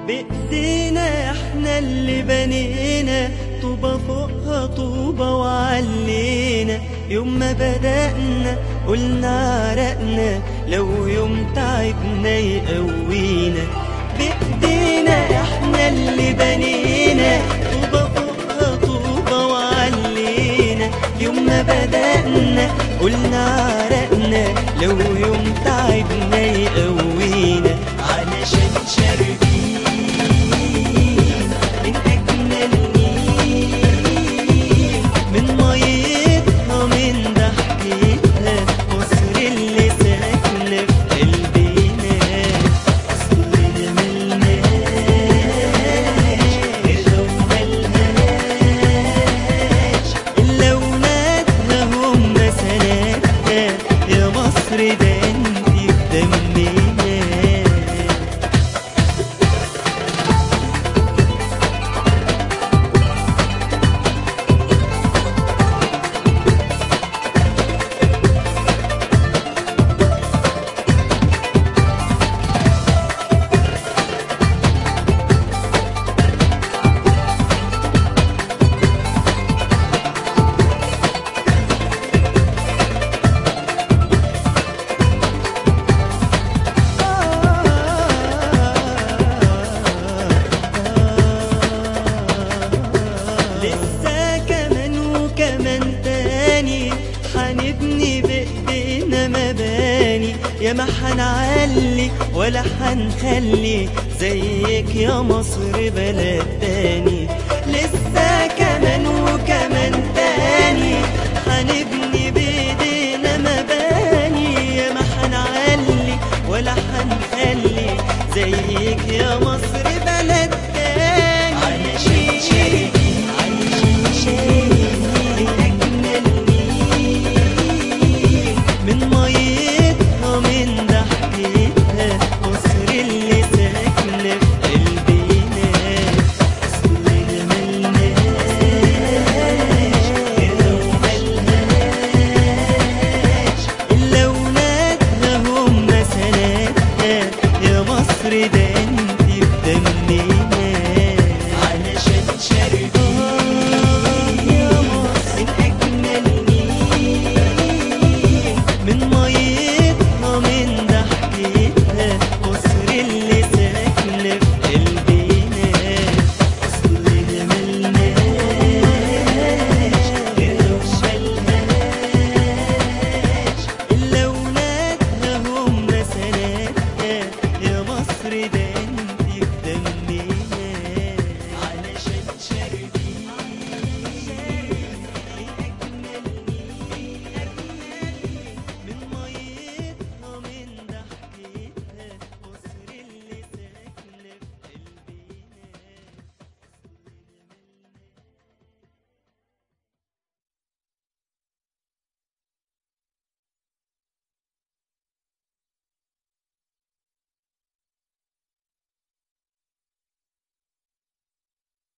بإيدينا احنا اللي بنينا طوبة فوقها طوبة وعلينا يوم ما بدأنا قلنا عرقنا لو يوم تعبنا يقوينا بإيدينا احنا اللي بنينا طوبة فوقها طوبة وعلينا يوم ما بدأنا قلنا عرقنا لو يوم تعبنا يقوينا علشان شاربين من أجمل نيل من ميتها من ضحكتها مصر اللي ساكنة في قلبنا أصلنا ملناش لو ملهاش إلا ولادها هم سنتها يا مصر ده انتي في دمنا لسه كمان وكمان تاني حنبني بإيدينا مباني يا ما حنعلي ولا حنخلي زيك يا مصر بلد تاني لسه كمان وكمان تاني حنبني